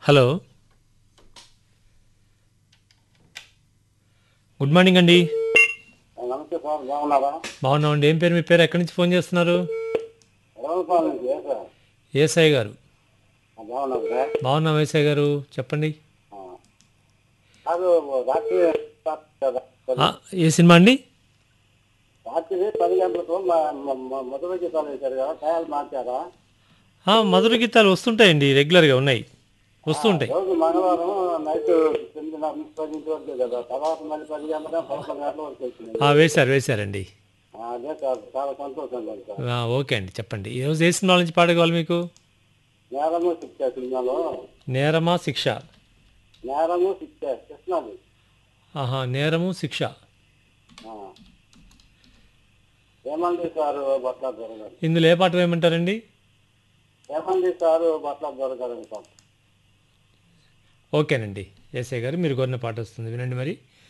Hello good morning అండి నమస్తే sir బాగున్నారా బాగున్నామండి ఏం పేరు మీ పేరు ఎక్కడి నుంచి ఫోన్ చేస్తున్నారు రౌలపాల నుంచి ఏ సార్ ఏసఐ గారు ఆ, బాగున్నారు సార్ బాగున్నాం ఏసఐ గారు చెప్పండి ఆ. కాదు రాత్రి కదా, ఆ, ఏ సినిమా అండి రాత్రి పది గంటలకు మొదటి గీతాలు వేశారు కదా టయాలు మార్చారా ఆ, మధుర గీతాలు వస్తుంటాయండి రెగ్యులర్గా ఉన్నాయి వస్తూ ఉంటాయి రోజు మంగళవారం నైట్ తొమ్మిదిన్నర నుంచి పది ఇంటి వరకు కదా తర్వాత మళ్ళీ పది గంటల పదకొండు గంటల వరకు వచ్చింది ఆ, వేశారు వేశారండి ఆ, అదే సార్ చాలా సంతోషం లేదు సార్ ఆ, ఓకే అండి చెప్పండి ఈరోజు ఏ సినిమా నుంచి పాట కావాలి మీకు నేరము శిక్ష సినిమాలో నేరమా శిక్ష నేరము శిక్ష కృష్ణది ఆహా నేరము శిక్ష ఆ. ఏమండి సారు బట్ల దొరగారు ఇందులో ఏ పాట వేయమంటారండి ఏమండి సారు బట్ల దొరగారు సార్ ఓకేనండి ఏసఐ గారు మీరు కోరిన పాట వస్తుంది వినండి మరి